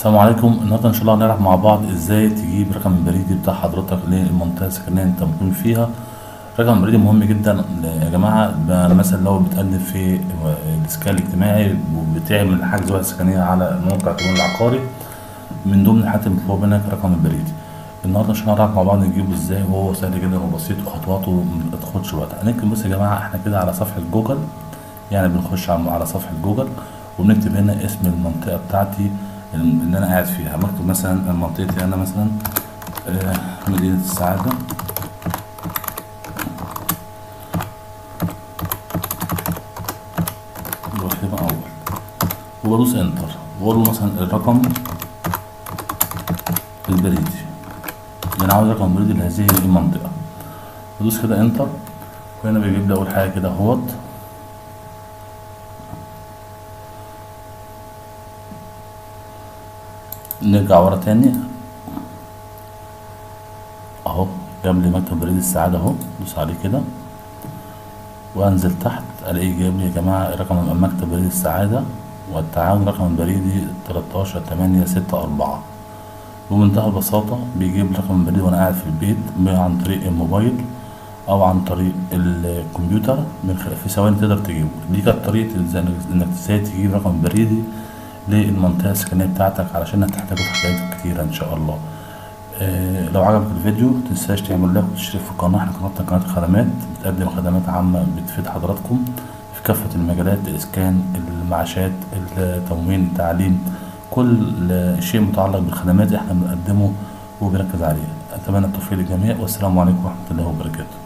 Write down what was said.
السلام عليكم النهارده ان شاء الله هنعرف مع بعض ازاي تجيب رقم البريدي بتاع حضرتك للمنطقه السكنيه اللي انت مقيم فيها رقم البريدي مهم جدا يا جماعه ب- مثلا لو بتقلب في الاسكان الاجتماعي وبتعمل حجز وحده سكنيه على موقع التموين العقاري من ضمن الحاجات اللي مطلوب منك رقم البريدي النهارده ان شاء الله هنعرف مع بعض نجيبه ازاي وهو سهل جدا وبسيط وخطواته ما تاخدش وقت هنكتب بص يا جماعه احنا كده على صفحه جوجل يعني بنخش على على صفحه جوجل وبنكتب هنا اسم المنطقه بتاعتي اللي انا قاعد فيها بكتب مثلا منطقتي انا مثلا آه، مدينه السعاده بكتبها اول وبدوس انتر واقول له مثلا الرقم البريدي اللي انا عاوز رقم بريدي لهذه المنطقه بدوس كده انتر وهنا بيجيب لي اول حاجه كده اهوت نرجع ورا تاني اهو جاب لي مكتب بريد السعادة اهو دوس عليه كده وانزل تحت الاقيه جايب لي يا جماعة رقم مكتب بريد السعادة والتعاون رقم البريدي تلاتاشر تمانية ستة أربعة بمنتهى البساطة بيجيب لي رقم البريد وأنا قاعد في البيت عن طريق الموبايل أو عن طريق الكمبيوتر من خلال في ثواني تقدر تجيبه دي كانت طريقة إزاي إنك إزاي تجيب رقم بريدي للمنطقة السكنية بتاعتك علشان هتحتاجه في حاجات كتيرة إن شاء الله آه لو عجبك الفيديو متنساش تعمل لايك وتشترك في القناة احنا قناتنا قناة خدمات بتقدم خدمات عامة بتفيد حضراتكم في كافة المجالات الإسكان المعاشات التموين التعليم كل شيء متعلق بالخدمات احنا بنقدمه وبنركز عليه أتمنى التوفيق للجميع والسلام عليكم ورحمة الله وبركاته